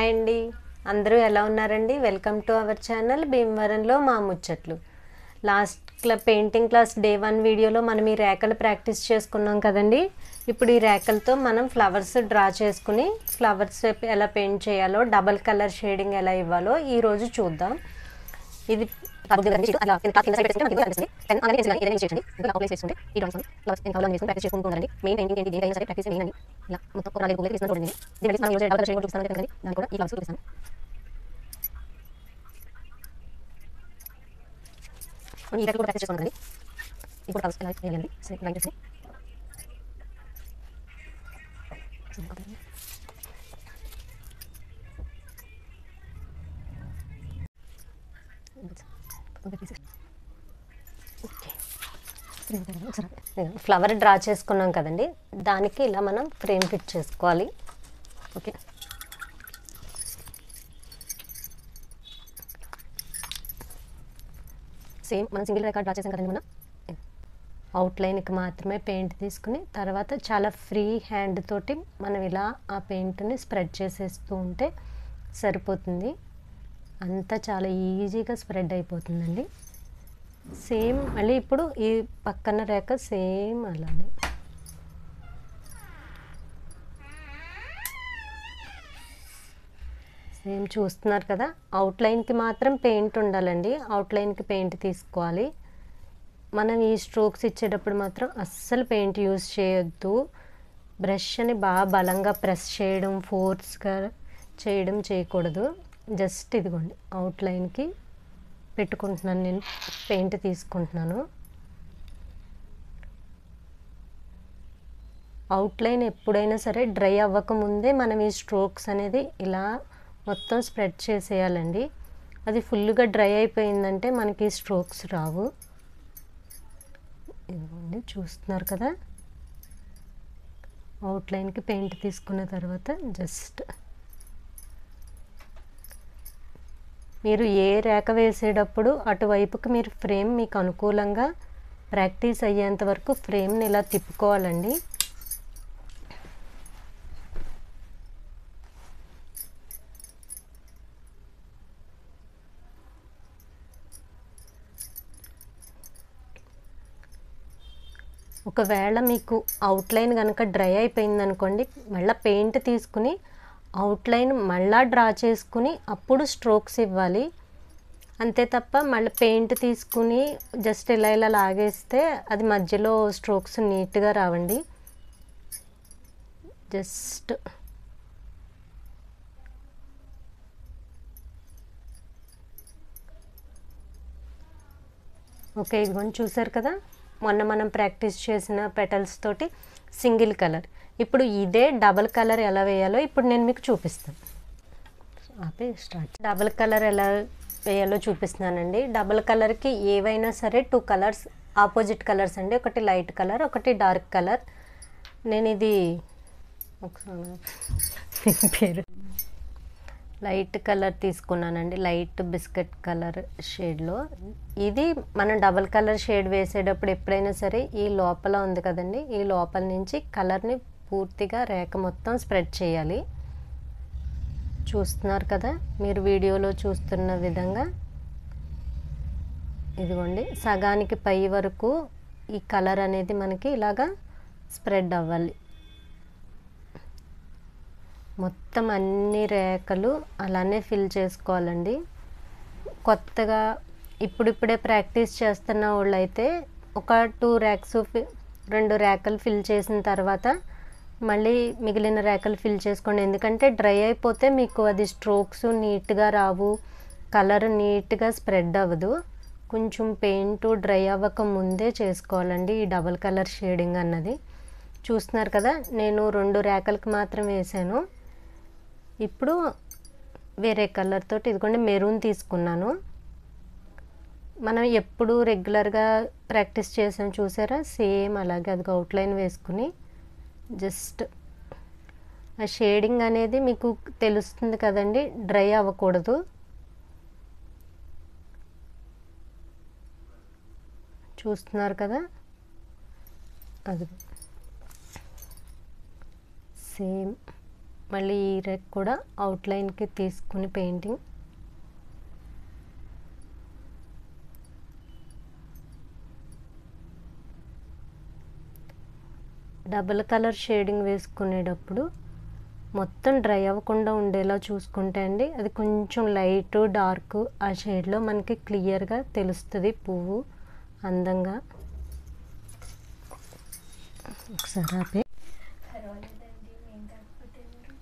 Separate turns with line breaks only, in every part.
Hi అండి అందరూ ఎలా ఉన్నారండి వెల్కమ్ టు అవర్ ఛానల్ భీమవరంలో మా ముచ్చట్లు లాస్ట్ క్లా పెయింటింగ్ క్లాస్ డే వన్ వీడియోలో మనం ఈ రేఖలు ప్రాక్టీస్ చేసుకున్నాం కదండి ఇప్పుడు ఈ రేఖలతో మనం ఫ్లవర్స్ డ్రా చేసుకుని ఫ్లవర్స్ ఎలా పెయింట్ చేయాలో డబల్ కలర్ షేడింగ్ ఎలా ఇవ్వాలో ఈరోజు చూద్దాం ఇది ఫ్లవర్ డ్రా చేసుకున్నాం కదండి దానికి ఇలా మనం ఫ్రేమ్ ఫిట్ చేసుకోవాలి ఓకే సేమ్ మనం సింగిల్ రేఖ డ్రా చేసాం కదండి మనం అవుట్లైన్కి మాత్రమే పెయింట్ తీసుకుని తర్వాత చాలా ఫ్రీ హ్యాండ్ తోటి మనం ఇలా ఆ పెయింట్ని స్ప్రెడ్ చేసేస్తూ ఉంటే సరిపోతుంది అంతా చాలా ఈజీగా స్ప్రెడ్ అయిపోతుందండి సేమ్ మళ్ళీ ఇప్పుడు ఈ పక్కన రేఖ సేమ్ అలానే సేమ్ చూస్తున్నారు కదా అవుట్లైన్కి మాత్రం పెయింట్ ఉండాలండి అవుట్లైన్కి పెయింట్ తీసుకోవాలి మనం ఈ స్ట్రోక్స్ ఇచ్చేటప్పుడు మాత్రం అస్సలు పెయింట్ యూజ్ చేయొద్దు బ్రష్ని బాగా బలంగా ప్రెస్ చేయడం ఫోర్స్గా చేయడం చేయకూడదు జస్ట్ ఇదిగోండి అవుట్లైన్కి పెట్టుకుంటున్నాను నేను పెయింట్ తీసుకుంటున్నాను అవుట్లైన్ ఎప్పుడైనా సరే డ్రై అవ్వకముందే మనం ఈ స్ట్రోక్స్ అనేది ఇలా మొత్తం స్ప్రెడ్ చేసేయాలండి అది ఫుల్గా డ్రై అయిపోయిందంటే మనకి స్ట్రోక్స్ రావు ఇదిగోండి చూస్తున్నారు కదా అవుట్లైన్కి పెయింట్ తీసుకున్న తర్వాత జస్ట్ మీరు ఏ రేఖ వేసేటప్పుడు అటువైపుకి మీరు ఫ్రేమ్ మీకు అనుకూలంగా ప్రాక్టీస్ అయ్యేంత వరకు ఫ్రేమ్ని ఇలా తిప్పుకోవాలండి ఒకవేళ మీకు అవుట్లైన్ కనుక డ్రై అయిపోయింది అనుకోండి మళ్ళీ పెయింట్ తీసుకుని అవుట్లైన్ మళ్ళా డ్రా చేసుకుని అప్పుడు స్ట్రోక్స్ ఇవ్వాలి అంతే తప్ప మళ్ళీ పెయింట్ తీసుకుని జస్ట్ ఇలా ఇలా లాగేస్తే అది మధ్యలో స్ట్రోక్స్ నీట్గా రావండి జస్ట్ ఓకే ఇదిగోండి చూసారు కదా మొన్న మనం ప్రాక్టీస్ చేసిన పెటల్స్ తోటి సింగిల్ కలర్ ఇప్పుడు ఇదే డబల్ కలర్ ఎలా వేయాలో ఇప్పుడు నేను మీకు చూపిస్తాను ఆపే స్టార్ట్ డబల్ కలర్ ఎలా వేయాలో చూపిస్తున్నానండి డబల్ కలర్కి ఏవైనా సరే టూ కలర్స్ ఆపోజిట్ కలర్స్ అండి ఒకటి లైట్ కలర్ ఒకటి డార్క్ కలర్ నేను ఇది ఒకసారి పేరు లైట్ కలర్ తీసుకున్నానండి లైట్ బిస్కెట్ కలర్ షేడ్లో ఇది మనం డబల్ కలర్ షేడ్ వేసేటప్పుడు ఎప్పుడైనా సరే ఈ లోపల ఉంది కదండి ఈ లోపల నుంచి కలర్ని పూర్తిగా రేఖ మొత్తం స్ప్రెడ్ చేయాలి చూస్తున్నారు కదా మీరు వీడియోలో చూస్తున్న విధంగా ఇదిగోండి సగానికి పై వరకు ఈ కలర్ అనేది మనకి ఇలాగా స్ప్రెడ్ అవ్వాలి మొత్తం అన్ని రేఖలు అలానే ఫిల్ చేసుకోవాలండి కొత్తగా ఇప్పుడిప్పుడే ప్రాక్టీస్ చేస్తున్న వాళ్ళు అయితే ఒక టూ ర్యాక్స్ రెండు రేఖలు ఫిల్ చేసిన తర్వాత మళ్ళీ మిగిలిన రేఖలు ఫిల్ చేసుకోండి ఎందుకంటే డ్రై అయిపోతే మీకు అది స్ట్రోక్స్ నీట్గా రావు కలర్ నీట్గా స్ప్రెడ్ అవ్వదు కొంచెం పెయింట్ డ్రై అవ్వక ముందే చేసుకోవాలండి ఈ డబల్ కలర్ షేడింగ్ అన్నది చూస్తున్నారు కదా నేను రెండు రేఖలకు మాత్రం వేసాను ఇప్పుడు వేరే కలర్ తోటి ఇదిగోండి మెరూన్ తీసుకున్నాను మనం ఎప్పుడు రెగ్యులర్గా ప్రాక్టీస్ చేసాం చూసారా సేమ్ అలాగే అది అవుట్లైన్ వేసుకుని జస్ట్ ఆ షేడింగ్ అనేది మీకు తెలుస్తుంది కదండి డ్రై అవ్వకూడదు చూస్తున్నారు కదా అది సేమ్ మళ్ళీ ఈ రెక్ కూడా అవుట్లైన్కి తీసుకుని పెయింటింగ్ డబుల్ కలర్ షేడింగ్ వేసుకునేటప్పుడు మొత్తం డ్రై అవ్వకుండా ఉండేలా చూసుకుంటే అండి అది కొంచెం లైట్ డార్క్ ఆ షేడ్లో మనకి క్లియర్గా తెలుస్తుంది పువ్వు అందంగా ఒకసారి ఆపే
పర్వాలేదండి నేను కాకపోతే ఎవరు?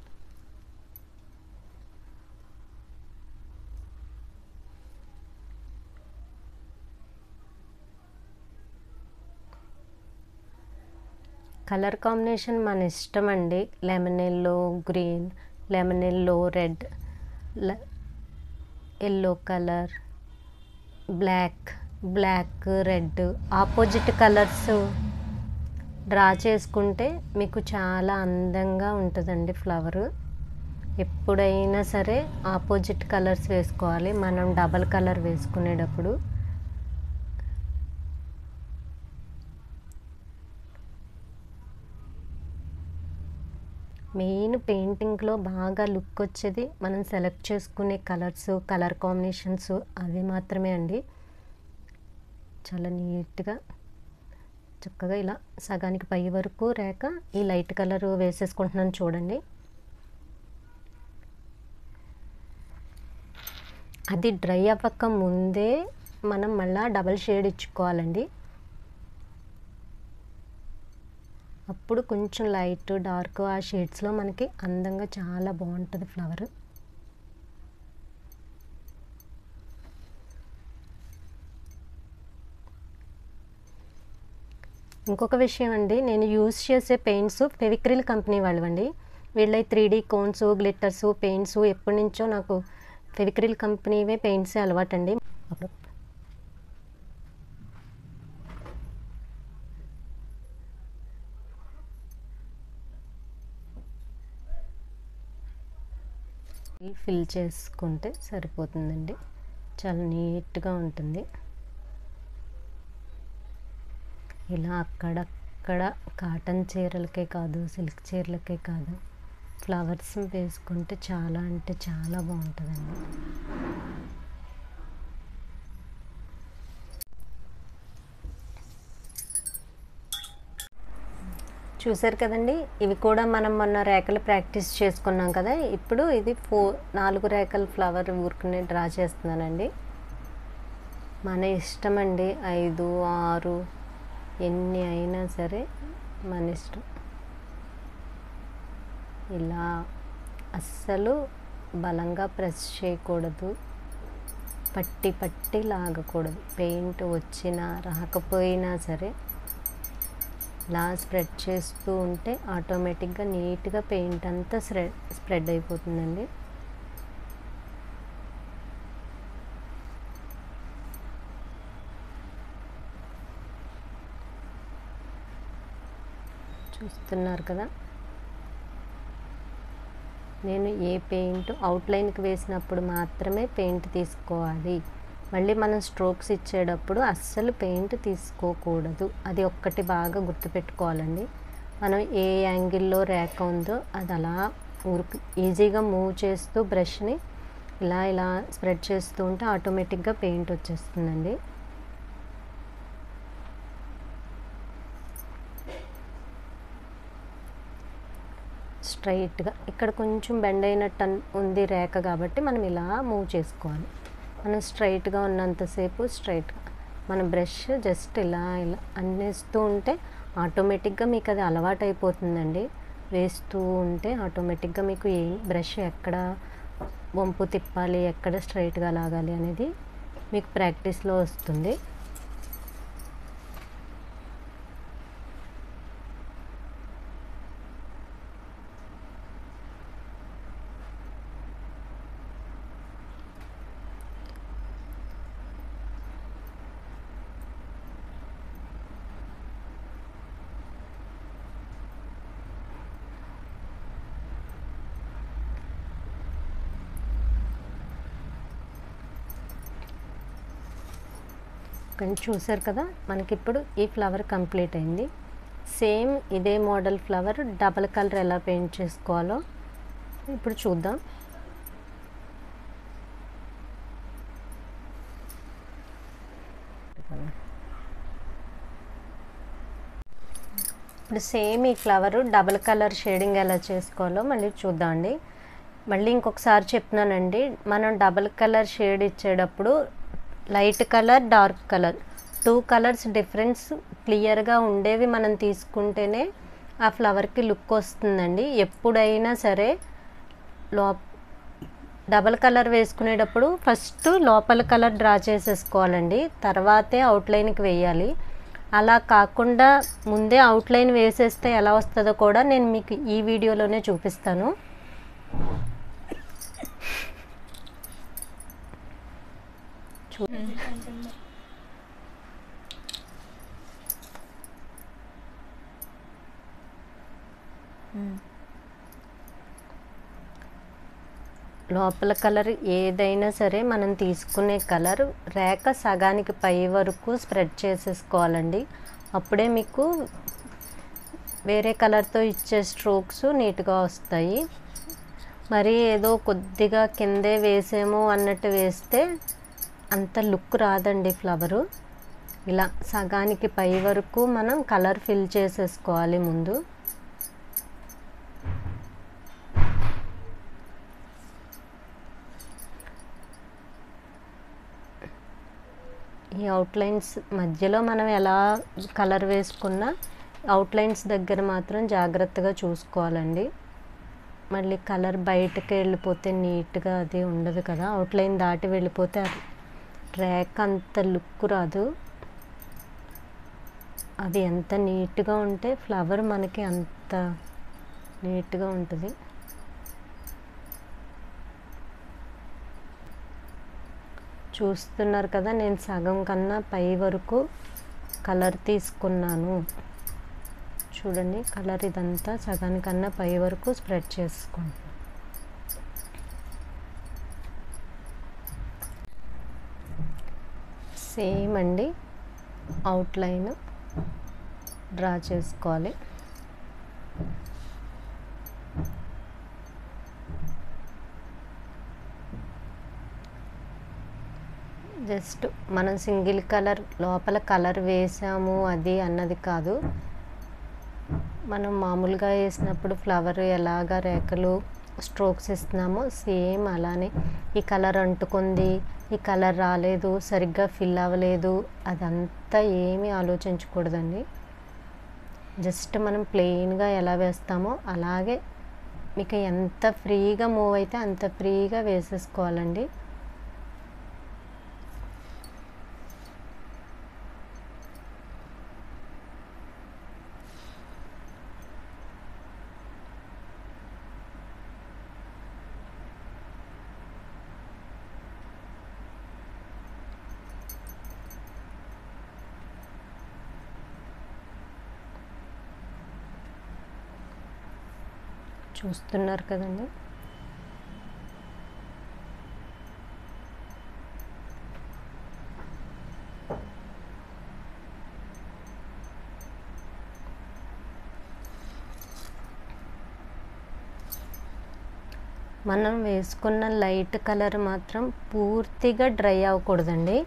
కలర్ కాంబినేషన్ మన ఇష్టం అండి lemon yellow green lemon yellow red yellow colour black black red opposite colours draw చేసుకుంటే మీకు చాలా అందంగా ఉంటుందండి ఫ్లవర్ ఎప్పుడైనా సరే ఆపోజిట్ కలర్స్ వేసుకోవాలి మనం డబల్ కలర్ వేసుకునేటప్పుడు మెయిన్ పెయింటింగ్లో బాగా లుక్ వచ్చేది మనం సెలెక్ట్ చేసుకునే కలర్స్ కలర్ కాంబినేషన్స్ అవి మాత్రమే అండి చాలా నీట్గా చక్కగా ఇలా సగానికి పై వరకు రేక ఈ లైట్ కలర్ వేసేసుకుంటున్నాను చూడండి అది డ్రై అవ్వక ముందే మనం మళ్ళా డబల్ షేడ్ ఇచ్చుకోవాలండి అప్పుడు కొంచెం లైట్ డార్క్ ఆ షేడ్స్లో మనకి అందంగా చాలా బాగుంటుంది ఫ్లవర్ ఇంకొక విషయం అండి నేను యూజ్ చేసే పెయింట్స్ ఫెవిక్రిల్ కంపెనీ వాళ్ళవండి వీళ్ళ three D cones glitters paints ఎప్పటి నుంచో నాకు ఫెవిక్రిల్ కంపెనీవే పెయింట్సే అలవాటండి అప్పుడు ఫిల్ చేసుకుంటే సరిపోతుందండి చాలా నీట్గా ఉంటుంది ఇలా అక్కడక్కడ కాటన్ చీరలకే కాదు సిల్క్ చీరలకే కాదు ఫ్లవర్స్ వేసుకుంటే చాలా అంటే చాలా బాగుంటుందండి చూసారు కదండి ఇవి కూడా మనం మొన్న రేఖలు ప్రాక్టీస్ చేసుకున్నాం కదా ఇప్పుడు ఇది ఫో నాలుగు రేఖల ఫ్లవర్ ఊరుకుని డ్రా చేస్తున్నానండి మన ఇష్టం అండి ఐదు ఆరు ఎన్ని అయినా సరే మన ఇష్టం ఇలా అస్సలు బలంగా ప్రెస్ చేయకూడదు పట్టి పట్టి లాగకూడదు పెయింట్ వచ్చినా రాకపోయినా సరే ఇలా స్ప్రెడ్ చేస్తూ ఉంటే ఆటోమేటిక్గా నీట్గా పెయింట్ అంతా స్ప్రెడ్ స్ప్రెడ్ అయిపోతుందండి చూస్తున్నారు కదా నేను ఏ పెయింట్ అవుట్లైన్కి వేసినప్పుడు మాత్రమే పెయింట్ తీసుకోవాలి మళ్ళీ మనం స్ట్రోక్స్ ఇచ్చేటప్పుడు అస్సలు పెయింట్ తీసుకోకూడదు అది ఒక్కటి బాగా గుర్తుపెట్టుకోవాలండి మనం ఏ యాంగిల్లో రేఖ ఉందో అది అలా ఊరికి ఈజీగా మూవ్ చేస్తూ బ్రష్ని ఇలా ఇలా స్ప్రెడ్ చేస్తూ ఉంటే ఆటోమేటిక్గా పెయింట్ వచ్చేస్తుందండి స్ట్రైట్గా ఇక్కడ కొంచెం బెండ్ అయినట్టు అన్- ఉంది రేఖ కాబట్టి మనం ఇలా మూవ్ చేసుకోవాలి మనం స్ట్రైట్గా ఉన్నంతసేపు స్ట్రైట్గా మన బ్రష్ జస్ట్ ఇలా ఇలా అన్నేస్తూ ఉంటే ఆటోమేటిక్గా మీకు అది అలవాటు అయిపోతుందండి వేస్తూ ఉంటే ఆటోమేటిక్గా మీకు ఏ బ్రష్ ఎక్కడ వంపు తిప్పాలి ఎక్కడ స్ట్రైట్గా లాగాలి అనేది మీకు ప్రాక్టీస్లో వస్తుంది కానీ చూసారు కదా మనకి ఇప్పుడు ఈ ఫ్లవర్ కంప్లీట్ అయింది సేమ్ ఇదే మోడల్ ఫ్లవర్ డబల్ కలర్ ఎలా పెయింట్ చేసుకోవాలో ఇప్పుడు చూద్దాం ఇప్పుడు సేమ్ ఈ ఫ్లవర్ డబల్ కలర్ షేడింగ్ ఎలా చేసుకోవాలో మళ్ళీ చూద్దామండి మళ్ళీ ఇంకొకసారి చెప్తున్నానండి మనం డబల్ కలర్ షేడ్ ఇచ్చేటప్పుడు light colour dark colour two colours difference క్లియర్గా ఉండేవి మనం తీసుకుంటేనే ఆ ఫ్లవర్కి లుక్ వస్తుందండి ఎప్పుడైనా సరే లో డబల్ కలర్ వేసుకునేటప్పుడు ఫస్ట్ లోపల కలర్ డ్రా చేసేసుకోవాలండి తర్వాతే అవుట్లైన్కి వేయాలి అలా కాకుండా ముందే అవుట్లైన్ వేసేస్తే ఎలా వస్తుందో కూడా నేను మీకు ఈ వీడియోలోనే చూపిస్తాను చూ లోపల కలర్ ఏదైనా సరే మనం తీసుకునే కలర్ రేఖ సగానికి పై వరకు స్ప్రెడ్ చేసేసుకోవాలండి అప్పుడే మీకు వేరే కలర్తో ఇచ్చే స్ట్రోక్స్ నీట్గా వస్తాయి మరి ఏదో కొద్దిగా కిందే వేసేమో అన్నట్టు వేస్తే అంత లుక్ రాదండి ఫ్లవరు ఇలా సగానికి పై వరకు మనం కలర్ ఫిల్ చేసేసుకోవాలి ముందు ఈ అవుట్లైన్స్ మధ్యలో మనం ఎలా కలర్ వేసుకున్నా అవుట్లైన్స్ దగ్గర మాత్రం జాగ్రత్తగా చూసుకోవాలండి మళ్ళీ కలర్ బయటకు వెళ్ళిపోతే నీట్గా అది ఉండదు కదా అవుట్లైన్ దాటి వెళ్ళిపోతే అది ర్యాక్ అంత లుక్ రాదు అది ఎంత నీట్గా ఉంటే ఫ్లవర్ మనకి అంత నీట్గా ఉంటుంది చూస్తున్నారు కదా నేను సగం కన్నా పై వరకు కలర్ తీసుకున్నాను చూడండి కలర్ ఇదంతా సగానికన్నా పై వరకు స్ప్రెడ్ చేసుకుంటాను సేమ్ అండి అవుట్లైన్ డ్రా చేసుకోవాలి జస్ట్ మనం సింగిల్ కలర్ లోపల కలర్ వేసాము అది అన్నది కాదు మనం మామూలుగా వేసినప్పుడు ఫ్లవర్ ఎలాగ రేఖలు స్ట్రోక్స్ ఇస్తున్నామో సేమ్ అలానే ఈ కలర్ అంటుకుంది ఈ కలర్ రాలేదు సరిగ్గా ఫిల్ అవ్వలేదు అదంతా ఏమీ ఆలోచించకూడదండి జస్ట్ మనం ప్లెయిన్గా ఎలా వేస్తామో అలాగే మీకు ఎంత ఫ్రీగా మూవ్ అయితే అంత ఫ్రీగా వేసేసుకోవాలండి చూస్తున్నారు కదండి మనం వేసుకున్న లైట్ కలర్ మాత్రం పూర్తిగా డ్రై అవ్వకూడదండి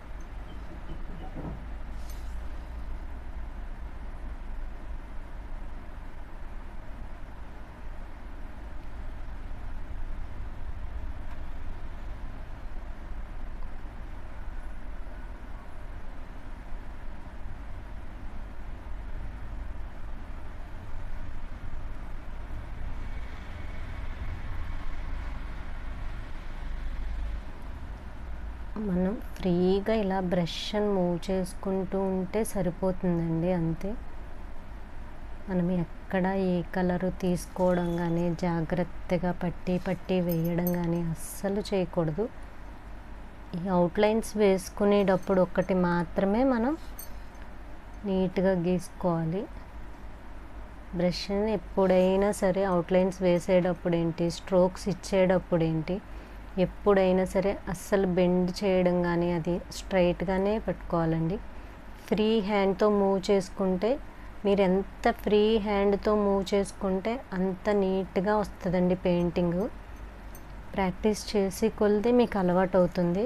మనం ఫ్రీగా ఇలా బ్రష్ మూవ్ చేసుకుంటూ ఉంటే సరిపోతుందండి అంతే మనం ఎక్కడ ఏ కలరు తీసుకోవడం కానీ జాగ్రత్తగా పట్టి పట్టి వేయడం కానీ అస్సలు చేయకూడదు ఈ అవుట్లైన్స్ వేసుకునేటప్పుడు ఒక్కటి మాత్రమే మనం నీట్గా గీసుకోవాలి బ్రష్ని ఎప్పుడైనా సరే అవుట్లైన్స్ వేసేటప్పుడు ఏంటి స్ట్రోక్స్ ఇచ్చేటప్పుడు ఏంటి ఎప్పుడైనా సరే అస్సలు బెండ్ చేయడం కానీ అది స్ట్రైట్గానే పెట్టుకోవాలండి ఫ్రీ హ్యాండ్తో మూవ్ చేసుకుంటే మీరు ఎంత ఫ్రీ హ్యాండ్తో మూవ్ చేసుకుంటే అంత నీట్గా వస్తుందండి పెయింటింగ్ ప్రాక్టీస్ చేసి కొలిది మీకు అలవాటు అవుతుంది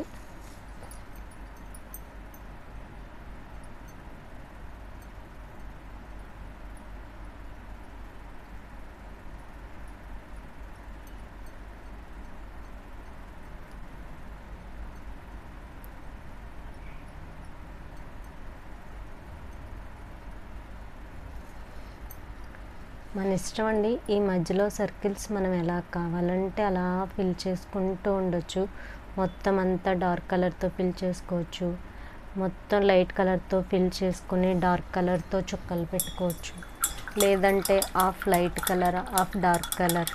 మన ఇష్టం అండి ఈ మధ్యలో సర్కిల్స్ మనం ఎలా కావాలంటే అలా ఫిల్ చేసుకుంటూ ఉండొచ్చు మొత్తం అంతా డార్క్ కలర్తో ఫిల్ చేసుకోవచ్చు మొత్తం లైట్ కలర్తో ఫిల్ చేసుకుని డార్క్ కలర్తో చుక్కలు పెట్టుకోవచ్చు లేదంటే half light colour half dark colour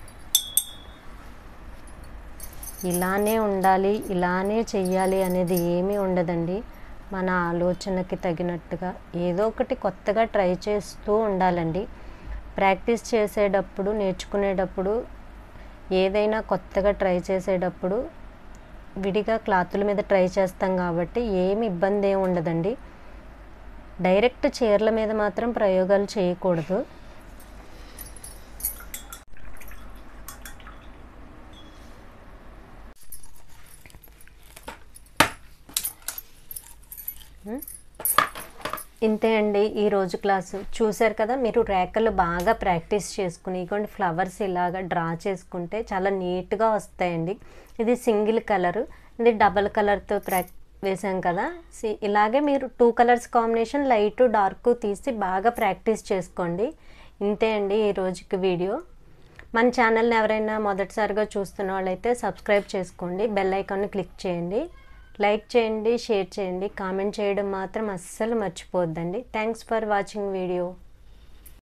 ఇలానే ఉండాలి ఇలానే చెయ్యాలి అనేది ఏమీ ఉండదండి మన ఆలోచనకి తగినట్టుగా ఏదో ఒకటి కొత్తగా ట్రై చేస్తూ ఉండాలండి ప్రాక్టీస్ చేసేటప్పుడు నేర్చుకునేటప్పుడు ఏదైనా కొత్తగా ట్రై చేసేటప్పుడు విడిగా క్లాతుల మీద ట్రై చేస్తాం కాబట్టి ఏమి ఇబ్బంది ఏమి ఉండదండి డైరెక్ట్ చీరల మీద మాత్రం ప్రయోగాలు చేయకూడదు ఇంతే అండి ఈరోజు క్లాసు చూశారు కదా మీరు రేఖలు బాగా ప్రాక్టీస్ చేసుకుని ఇటువంటి ఫ్లవర్స్ ఇలాగా డ్రా చేసుకుంటే చాలా నీట్గా వస్తాయండి ఇది సింగిల్ కలర్ ఇది డబల్ కలర్తో ప్రాక్ వేసాం కదా సి ఇలాగే మీరు two colours combination light dark తీసి బాగా ప్రాక్టీస్ చేసుకోండి ఇంతే అండి ఈ రోజుకి వీడియో మన ఛానల్ని ఎవరైనా మొదటిసారిగా చూస్తున్న వాళ్ళైతే సబ్స్క్రైబ్ చేసుకోండి బెల్ ఐకాన్ని క్లిక్ చేయండి లైక్ చేయండి షేర్ చేయండి కామెంట్ చేయడం మాత్రం అస్సలు మర్చిపోవద్దండి థ్యాంక్స్ ఫర్ వాచింగ్ వీడియో